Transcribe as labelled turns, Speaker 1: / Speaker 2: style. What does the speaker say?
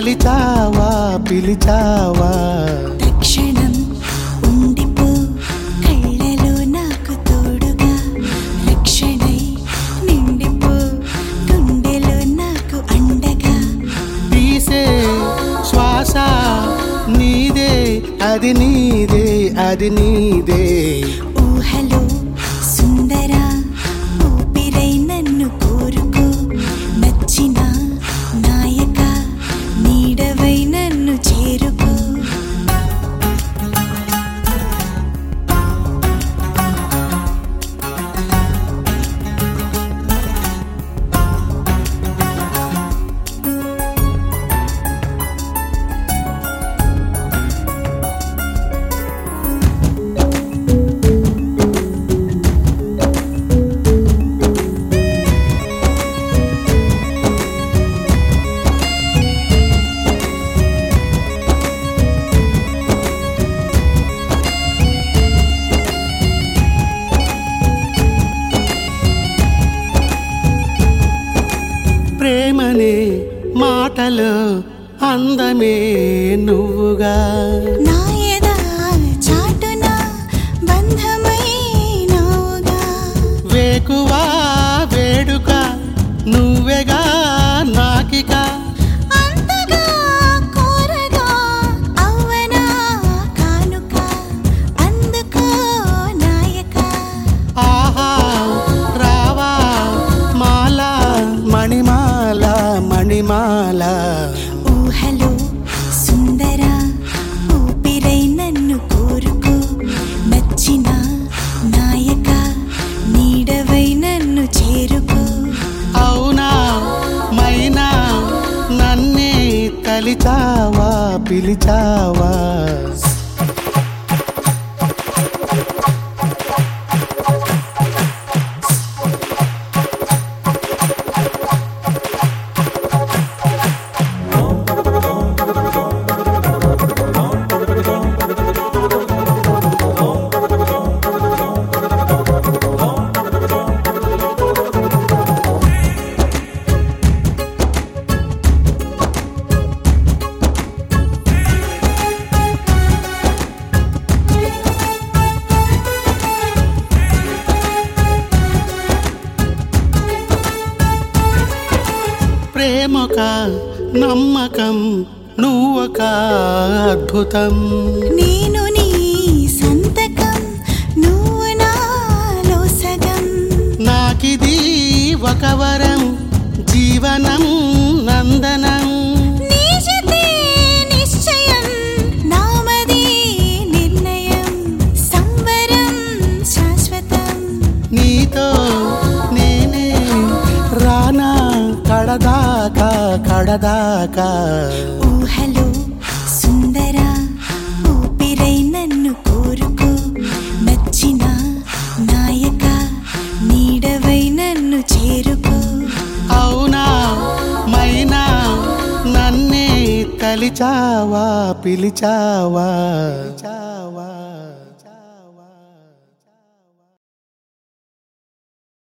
Speaker 1: కలిచావా పిలిచావా
Speaker 2: తక్షణం ఉండిపో కళ్ళలో నాకు తోడుగా రక్షణై నిండిపో గుండెలో నాకు అండగా
Speaker 1: తీసే శ్వాస నీదే అది నీదే అది నీదే
Speaker 2: ఊహలో సుందర ఊపిరై నన్ను కోరుకో నచ్చిన నాయక నీడవై నన్ను చేరుకో
Speaker 1: ప్రేమనే మాటలు అందమే నువ్వుగా
Speaker 2: నాయదా చాటున బంధమై నావుగా
Speaker 1: వేకువా వేడుక నువ్వెగా నాకిక
Speaker 2: అంతగా కోరగా అవ్వనా కానుక అందుకో నాయక
Speaker 1: ఆహా రావా మాల మణిమాల మణిమాల
Speaker 2: ఊహలో సుందర ఊపిరై నన్ను కోరుకో నచ్చిన నాయక నీడవై నన్ను చేరుకో
Speaker 1: అవునా మైనా నన్నే కలిచావా పిలిచావా ప్రేమొక నమ్మకం నువ్వొక అద్భుతం
Speaker 2: నేను నీ సంతకం నువ్వు నాలో సగం
Speaker 1: నాకిది ఒక వరం జీవనం నందనం
Speaker 2: నిజతే నిశ్చయం నామది నిర్ణయం సంవరం శాశ్వతం
Speaker 1: నీతో నేనే రానా కడదాకా కడదాకా
Speaker 2: ఊహలో సుందర ఊపిరై నన్ను కోరుకో నచ్చిన నాయక నీడవై నన్ను చేరుకో
Speaker 1: అవునా మైనా నన్నే కలిచావా పిలిచావా పిలిచావా